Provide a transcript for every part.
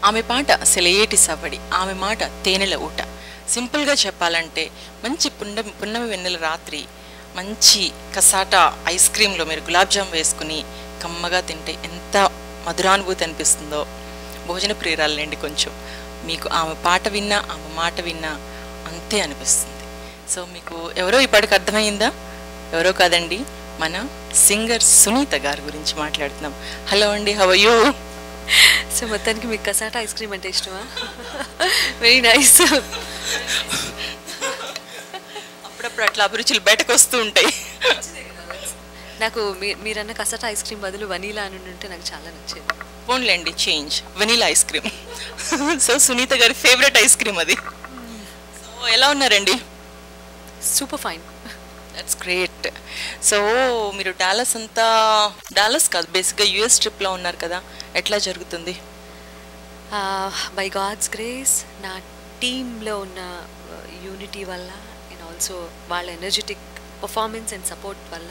ఆమె పాట సెలయేటి సవ్వడి ఆమె మాట తేనెల ఊట సింపుల్గా చెప్పాలంటే మంచి పున్నమి పున్నమి వెన్నెల రాత్రి మంచి కసాటా ఐస్ క్రీమ్లో మీరు గులాబ్ జామ్ వేసుకుని కమ్మగా తింటే ఎంత మధురానుభూతి అనిపిస్తుందో భోజన ప్రియురాలండి కొంచెం మీకు ఆమె పాట విన్నా ఆమె మాట విన్నా అంతే అనిపిస్తుంది సో మీకు ఎవరో ఇప్పటికి అర్థమైందా ఎవరో కాదండి మన సింగర్ సునీత గారి గురించి మాట్లాడుతున్నాం హలో అండి హవ్ యూ సో మొత్తానికి మీకు కసాట ఐస్ క్రీమ్ అంటే ఇష్టమా వెరీ నైస్ అప్పుడప్పుడు అట్లా అభిరుచులు బయటకు వస్తూ ఉంటాయి నాకు మీ- మీరన్న కసాట ఐస్ క్రీమ్ బదులు వనీలా అని ఉంటే నాకు చాలా నచ్చేది పోన్లేండి change vanilla ice cream so Sunitha గారి ఫేవరెట్ ఐస్ క్రీమ్ అది సో ఎలా ఉన్నారండి super fine that's great so మీరు డాలస్ అంతా డాలస్ కాదు బేసిక్గా యూఎస్ ట్రిప్లో ఉన్నారు కదా ఎట్లా జరుగుతుంది బై గాడ్స్ గ్రేస్ నా టీంలో ఉన్న యూనిటీ వల్ల అండ్ ఆల్సో వాళ్ళ ఎనర్జెటిక్ పర్ఫార్మెన్స్ అండ్ సపోర్ట్ వల్ల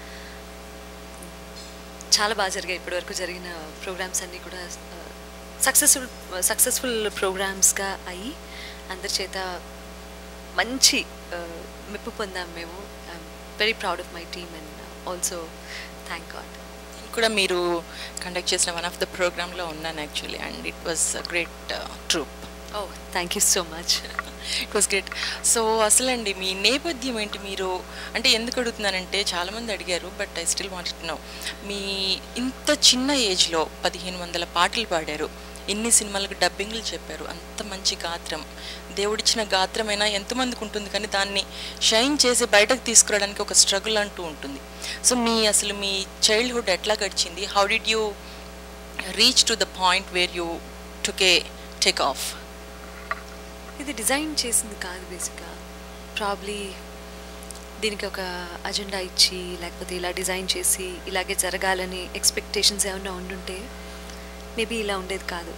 చాలా బాగా జరిగాయి ఇప్పటివరకు జరిగిన ప్రోగ్రామ్స్ అన్నీ కూడా సక్సెస్ఫుల్ సక్సెస్ఫుల్ ప్రోగ్రామ్స్గా అయ్యి అందరి చేత మంచి uh, మెప్పు పొందాం మేము I'm very proud of my team and also thank God నేను కూడా మీరు కండక్ట్ చేసిన వన్ ఆఫ్ ద ప్రోగ్రాంలో ఉన్నాను actually and it was great troop oh thank you so much it was great so అసలండి మీ నేపథ్యం ఏంటి మీరు అంటే ఎందుకు అడుగుతున్నానంటే చాలామంది అడిగారు but I still want know మీ ఇంత చిన్న ఏజ్లో పదిహేను వందల పాటలు పాడారు ఎన్ని సినిమాలకు డబ్బింగ్లు చెప్పారు అంత మంచి గాత్రం దేవుడిచ్చిన గాత్రమైనా ఎంతమందికి ఉంటుంది కానీ దాన్ని షైన్ చేసి బయటకు తీసుకురావడానికి ఒక స్ట్రగుల్ అంటూ ఉంటుంది సో మీ అసలు మీ చైల్డ్హుడ్ ఎట్లా గడిచింది how did you reach to the point where you took take off ఇది డిజైన్ చేసింది కాదు బేసిక్గా ప్రాబ్లీ దీనికి ఒక అజెండా ఇచ్చి లేకపోతే ఇలా డిజైన్ చేసి ఇలాగే జరగాలని ఎక్స్పెక్టేషన్స్ ఏమైనా ఉండుంటే మేబీ ఇలా ఉండేది కాదు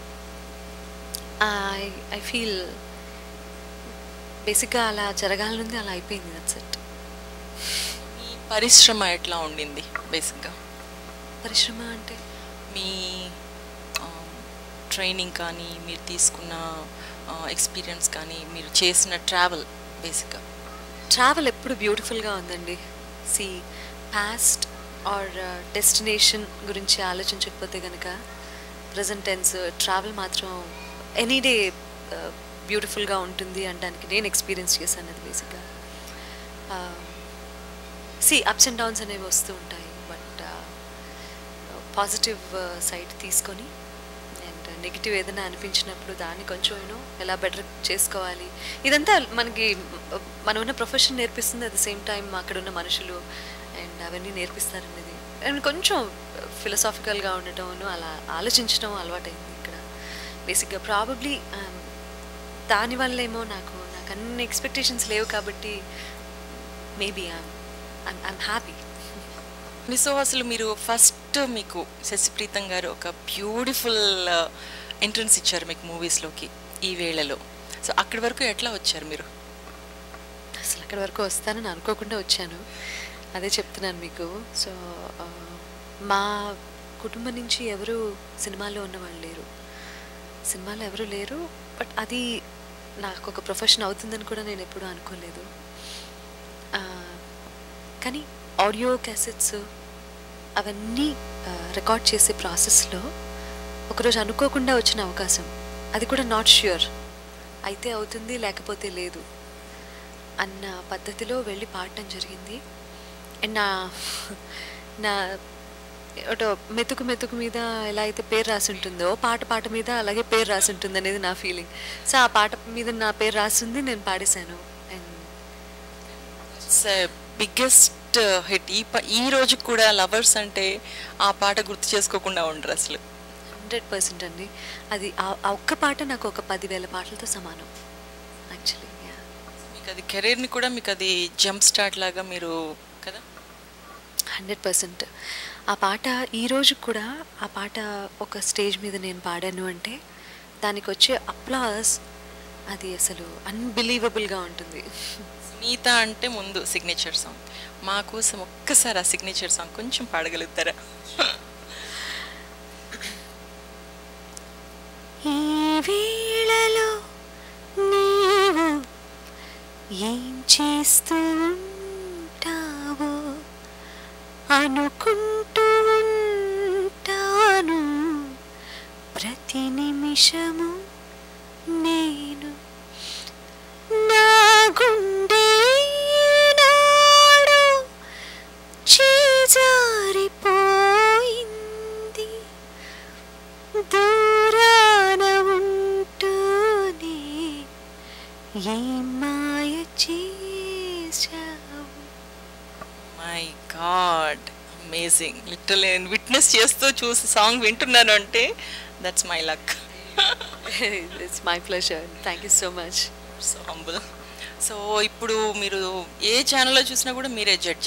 ఐ ఐ ఫీల్ బేసిక్గా అలా జరగాలనుంది అలా అయిపోయింది దట్స్ ఇట్ మీ పరిశ్రమ ఎట్లా ఉండింది బేసిక్గా పరిశ్రమ అంటే మీ ట్రైనింగ్ కానీ మీరు తీసుకున్న ఎక్స్పీరియన్స్ కానీ మీరు చేసిన ట్రావెల్ బేసిక్గా ట్రావెల్ ఎప్పుడు బ్యూటిఫుల్గా ఉందండి సి పాస్ట్ ఆర్ డెస్టినేషన్ గురించి ఆలోచించకపోతే కనుక ప్రజెంట్ టెన్స్ ట్రావెల్ మాత్రం ఎనీ డే బ్యూటిఫుల్గా ఉంటుంది అనడానికి నేను ఎక్స్పీరియన్స్ చేశాను అది బేసిక్గా సి అప్స్ అండ్ డౌన్స్ అనేవి వస్తూ ఉంటాయి బట్ పాజిటివ్ సైడ్ తీసుకొని అండ్ నెగిటివ్ ఏదైనా అనిపించినప్పుడు దాన్ని కొంచెం యూనో ఎలా బెటర్ చేసుకోవాలి ఇదంతా మనకి uh, మనం ఉన్న ప్రొఫెషన్ నేర్పిస్తుంది అట్ ద సేమ్ టైం అక్కడ ఉన్న మనుషులు అండ్ అవన్నీ నేర్పిస్తారనేది అండ్ కొంచెం ఫిలసాఫికల్గా ఉండటం అలా ఆలోచించడం అలవాటైంది ఇక్కడ బేసిక్గా ప్రాబబ్లీ దానివల్ల ఏమో నాకు నాకు అన్ని ఎక్స్పెక్టేషన్స్ లేవు కాబట్టి maybe I'm I'm happy so అసలు మీరు ఫస్ట్ మీకు శశిప్రీతం గారు ఒక బ్యూటిఫుల్ ఎంట్రన్స్ ఇచ్చారు మీకు మూవీస్లోకి ఈ వేళలో సో అక్కడి వరకు ఎట్లా వచ్చారు మీరు అసలు అక్కడి వరకు వస్తానని అనుకోకుండా వచ్చాను అదే చెప్తున్నాను మీకు సో ఆ, మా కుటుంబం నుంచి ఎవరు సినిమాల్లో ఉన్న వాళ్ళు లేరు సినిమాలో ఎవరు లేరు బట్ అది నాకు ఒక ప్రొఫెషన్ అవుతుందని కూడా నేను ఎప్పుడూ అనుకోలేదు ఆ, కానీ ఆడియో క్యాసెట్స్ అవన్నీ రికార్డ్ చేసే ప్రాసెస్లో ఒకరోజు అనుకోకుండా వచ్చిన అవకాశం అది కూడా నాట్ ష్యూర్ అయితే అవుతుంది లేకపోతే లేదు అన్న పద్ధతిలో వెళ్ళి పాడటం జరిగింది అండ్ నా నా ఒకటో మెతుకు మెతుకు మీద ఎలా అయితే పేరు రాసి ఉంటుందో పాట పాట మీద అలాగే పేరు రాసి ఉంటుంది అనేది నా ఫీలింగ్ సో ఆ పాట మీద నా పేరు రాసింది నేను పాడేశాను అండ్ బిగ్గెస్ట్ హిట్ ఈ ప- ఈ రోజు కూడా లవర్స్ అంటే ఆ పాట గుర్తు చేసుకోకుండా ఉండరు అసలు హండ్రెడ్ పర్సెంట్ అండి అది ఆ- ఆ ఒక్క పాట నాకు ఒక పదివేల పాటలతో సమానం యాక్చువల్లీ మీకు అది కెరీర్ని కూడా మీకు అది జంప్ స్టార్ట్ లాగా మీరు కదా హండ్రెడ్ పర్సెంట్ ఆ పాట ఈ రోజు కూడా ఆ పాట ఒక స్టేజ్ మీద నేను పాడాను అంటే దానికి వచ్చే అప్లాస్ అది అసలు అన్బిలీవబుల్గా ఉంటుంది సునీత అంటే ముందు సిగ్నేచర్ సాంగ్ మా కోసం ఒక్కసారి ఆ సిగ్నేచర్ సాంగ్ కొంచెం పాడగలుగుతారా ఈ ఏం చేస్తూ ఉంటావో అనుకుంటూ ఉంటాను ప్రతి నిమిషము నేను నా గుండె నాడు చేజారిపోయింది దూరాన ఉంటూనే ఏం మాయ చేశావు మై గాడ్ అమేజింగ్ లిటరల్ నేను విట్నెస్ చేస్తూ చూసి సాంగ్ వింటున్నాను అంటే that's my luck it's my pleasure thank you so much so humble so ఇప్పుడు మీరు ఏ ఛానల్లో చూసినా కూడా మీరే జడ్జ్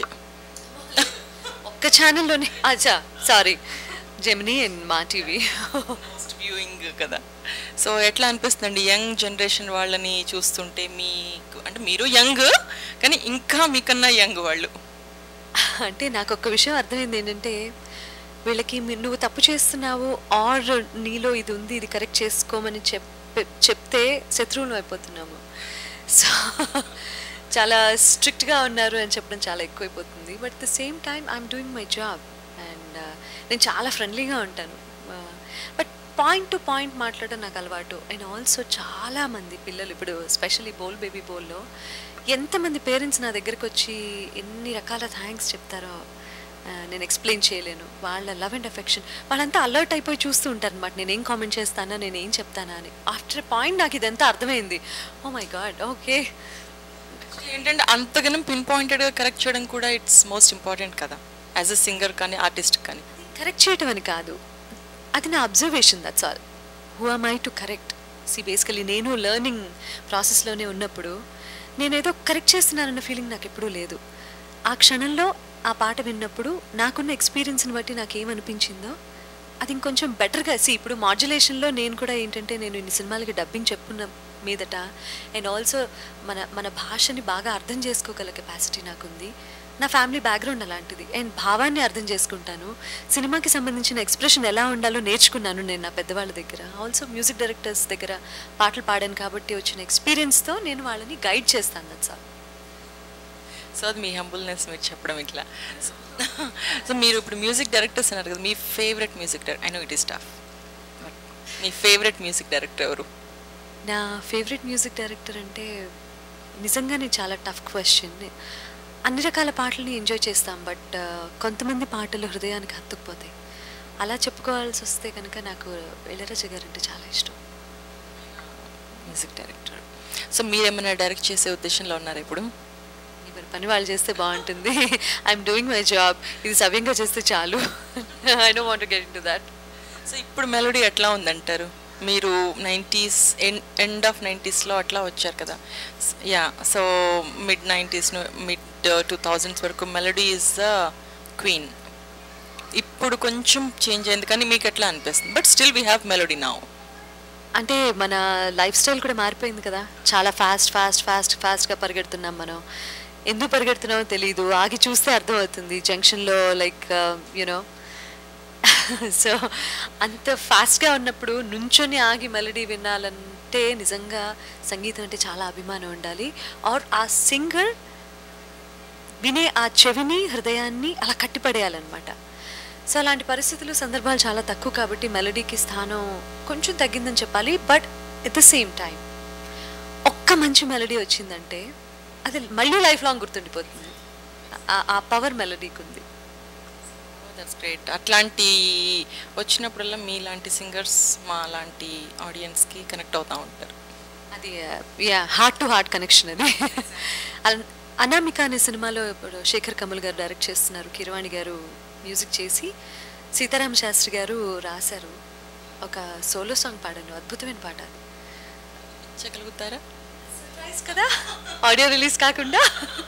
ఒక్క ఛానల్లోనే అచ్చా sorry Gemini and Maa TV most viewing కదా సో ఎట్లా అనిపిస్తుందండి యంగ్ జనరేషన్ వాళ్ళని చూస్తుంటే మీకు అంటే మీరు యంగ్ కానీ ఇంకా మీకన్నా యంగ్ వాళ్ళు అంటే నాకు ఒక్క విషయం అర్థమైంది ఏంటంటే వీళ్ళకి మీరు నువ్వు తప్పు చేస్తున్నావు ఆర్ నీలో ఇది ఉంది ఇది కరెక్ట్ చేసుకోమని చెప్ చెప్తే శత్రువులు అయిపోతున్నాము సో చాలా స్ట్రిక్ట్గా ఉన్నారు అని చెప్పడం చాలా ఎక్కువైపోతుంది but the same time I'm doing my job and నేను చాలా ఫ్రెండ్లీగా ఉంటాను బట్ పాయింట్ టు పాయింట్ మాట్లాడడం నాకు అలవాటు అండ్ ఆల్సో చాలామంది పిల్లలు ఇప్పుడు స్పెషల్లీ బోల్ బేబీ బోల్లో ఎంతమంది పేరెంట్స్ నా దగ్గరకు వచ్చి ఎన్ని రకాల థ్యాంక్స్ చెప్తారో ఆ, నేను ఎక్స్ప్లెయిన్ చేయలేను వాళ్ళ లవ్ అండ్ అఫెక్షన్ వాళ్ళంతా అలర్ట్ అయిపోయి చూస్తూ ఉంటారు అనమాట నేను ఏం కామెంట్ చేస్తానా నేను ఏం చెప్తానా అని ఆఫ్టర్ పాయింట్ నాకు ఇదంతా అర్థమైంది ఓ మై గాడ్ ఓకే ఏంటంటే అంతగానం పిన్ పాయింటెడ్గా కరెక్ట్ చేయడం కూడా ఇట్స్ మోస్ట్ ఇంపార్టెంట్ కదా యాజ్ అ సింగర్ కానీ ఆర్టిస్ట్ కానీ కరెక్ట్ చేయటం అని కాదు అది నా observation that's all who am I to correct see basically నేను లెర్నింగ్ ప్రాసెస్లోనే ఉన్నప్పుడు నేనేదో కరెక్ట్ చేస్తున్నానన్న ఫీలింగ్ నాకు ఎప్పుడూ లేదు ఆ క్షణంలో ఆ పాట విన్నప్పుడు నాకున్న ఎక్స్పీరియన్స్ని బట్టి నాకు ఏమనిపించిందో అది ఇంకొంచెం బెటర్గా సి ఇప్పుడు మాడ్యులేషన్లో నేను కూడా ఏంటంటే నేను ఇన్ని సినిమాలకి డబ్బింగ్ చెప్పుకున్న మీదట అండ్ ఆల్సో మన మన భాషని బాగా అర్థం చేసుకోగల కెపాసిటీ నాకుంది నా ఫ్యామిలీ బ్యాక్గ్రౌండ్ అలాంటిది అండ్ భావాన్ని అర్థం చేసుకుంటాను సినిమాకి సంబంధించిన ఎక్స్ప్రెషన్ ఎలా ఉండాలో నేర్చుకున్నాను నేను నా పెద్దవాళ్ళ దగ్గర ఆల్సో మ్యూజిక్ డైరెక్టర్స్ దగ్గర పాటలు పాడాను కాబట్టి వచ్చిన ఎక్స్పీరియన్స్తో నేను వాళ్ళని గైడ్ చేస్తాను దట్స్ ఆల్ సో అది మీ హంబుల్నెస్ మీరు చెప్పడం ఇట్లా సో మీరు ఇప్పుడు మ్యూజిక్ డైరెక్టర్స్ అన్నారు కదా మీ favourite music director I know it is tough but మీ ఫేవరెట్ మ్యూజిక్ డైరెక్టర్ ఎవరు నా ఫేవరెట్ మ్యూజిక్ డైరెక్టర్ అంటే నిజంగానే చాలా టఫ్ క్వశ్చన్ అన్ని రకాల పాటలని ఎంజాయ్ చేస్తాం బట్ కొంతమంది పాటలు హృదయానికి హత్తుకుపోతాయి అలా చెప్పుకోవాల్సి వస్తే కనుక నాకు ఇళయరాజా గారు అంటే చాలా ఇష్టం మ్యూజిక్ డైరెక్టర్ సో మీరు ఏమైనా డైరెక్ట్ చేసే ఉద్దేశంలో ఉన్నారా ఇప్పుడు ఎవరి పని వాళ్ళు చేస్తే బాగుంటుంది ఐఎమ్ డూయింగ్ మై జాబ్ ఇది సవ్యంగా చేస్తే చాలు I don't want get into that so ఇప్పుడు మెలోడీ ఎట్లా ఉందంటారు మీరు నైంటీస్ ఎండ్ ఆఫ్ నైంటీస్లో అట్లా వచ్చారు కదా yeah so mid nineties mid two thousands వరకు మెలోడీ ఈజ్ ద క్వీన్ ఇప్పుడు కొంచెం చేంజ్ అయింది కానీ మీకు ఎట్లా అనిపిస్తుంది but still we have melody now అంటే మన లైఫ్ స్టైల్ కూడా మారిపోయింది కదా చాలా ఫాస్ట్ ఫాస్ట్ ఫాస్ట్ ఫాస్ట్గా పరిగెడుతున్నాం మనం ఎందుకు పరిగెడుతున్నామో తెలియదు ఆగి చూస్తే అర్థమవుతుంది జంక్షన్లో లైక్ యునో సో అంత ఫాస్ట్గా ఉన్నప్పుడు నుంచొని ఆగి మెలడీ వినాలంటే నిజంగా సంగీతం అంటే చాలా అభిమానం ఉండాలి ఆర్ ఆ సింగర్ వినే ఆ చెవిని హృదయాన్ని అలా కట్టిపడేయాలన్నమాట సో అలాంటి పరిస్థితులు సందర్భాలు చాలా తక్కువ కాబట్టి మెలడీకి స్థానం కొంచెం తగ్గిందని చెప్పాలి but at the same time ఒక్క మంచి మెలడీ వచ్చిందంటే అది మళ్ళీ లైఫ్ లాంగ్ గుర్తుండిపోతుంది ఆ- ఆ పవర్ మెలడీకి ఉంది దట్స్ గ్రేట్ అట్లాంటి వచ్చినప్పుడల్లా మీలాంటి సింగర్స్ మా లాంటి ఆడియన్స్కి కనెక్ట్ అవుతూ ఉంటారు అది yeah heart to heart connection అది అల- అనామిక అనే సినిమాలో ఇప్పుడు శేఖర్ కమల్ గారు డైరెక్ట్ చేస్తున్నారు కిరవాణి గారు మ్యూజిక్ చేసి సీతారామ శాస్త్రి గారు రాశారు ఒక సోలో సాంగ్ పాడాను అద్భుతమైన పాట అది చెప్పగలుగుతారా సర్ప్రైజ్ కదా ఆడియో రిలీజ్ కాకుండా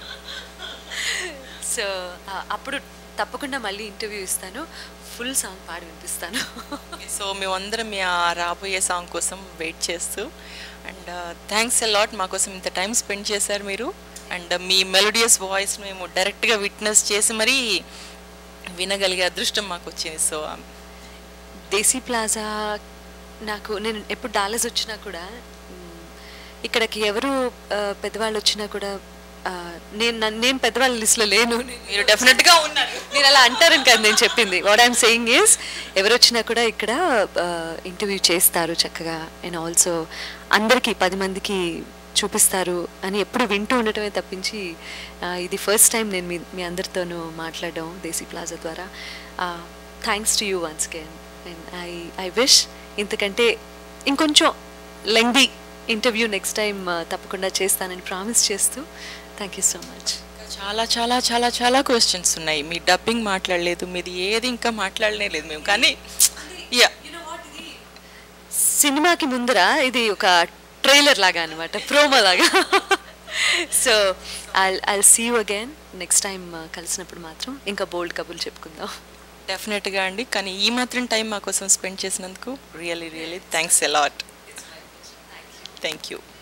సో అప్పుడు తప్పకుండా మళ్ళీ ఇంటర్వ్యూ ఇస్తాను ఫుల్ సాంగ్ పాడి వినిపిస్తాను సో మేమందరం మీ ఆ రాబోయే సాంగ్ కోసం వెయిట్ చేస్తూ అండ్ థ్యాంక్స్ లాట్ మా కోసం ఇంత టైం స్పెండ్ చేశారు మీరు అండ్ మీ మెలోడియస్ వాయిస్ మేము డైరెక్ట్గా విట్నెస్ చేసి మరీ వినగలిగే అదృష్టం మాకు వచ్చింది సో దేశీ ప్లాజా నాకు నేను ఎప్పుడు డాలస్ వచ్చినా కూడా మ్, ఇక్కడికి ఎవరు ఆ, పెద్దవాళ్ళు వచ్చినా కూడా ఆ, నేను నన్ను- నేను పెద్దవాళ్ళ లిస్ట్లో లేను మీరు డెఫినెట్గా ఉన్నారు మీరు అలా అంటారని కదా నేను చెప్పింది వాట్ ఐఎమ్ సెయింగ్ ఈస్ ఎవరు వచ్చినా కూడా ఇక్కడ ఇంటర్వ్యూ చేస్తారు చక్కగా అండ్ ఆల్సో అందరికీ పది మందికి చూపిస్తారు అని ఎప్పుడు వింటూ ఉండటమే తప్పించి ఆ, ఇది ఫస్ట్ టైం నేను మీ మీ అందరితోనూ మాట్లాడడం దేశీ ప్లాజా ద్వారా thanks to you once again and I I wish ఇంతకంటే ఇంకొంచెం లెంగ్దీ ఇంటర్వ్యూ నెక్స్ట్ టైం తప్పకుండా చేస్తానని ప్రామిస్ చేస్తూ థ్యాంక్ యూ సో మచ్ చాలా చాలా చాలా చాలా క్వశ్చన్స్ ఉన్నాయి మీ డబ్బింగ్ మాట్లాడలేదు మీది ఏది ఇంకా మాట్లాడనే లేదు మేము కానీ యా సినిమాకి ముందర ఇది ఒక ట్రైలర్ లాగా అనమాట ప్రోమో లాగా so I I see you again next time కలిసినప్పుడు మాత్రం ఇంకా బోల్డ్ కబుర్లు చెప్పుకుందాం డెఫినెట్గా అండి కానీ ఈ మాత్రం టైం మా కోసం స్పెండ్ చేసినందుకు really really thanks a lot thank you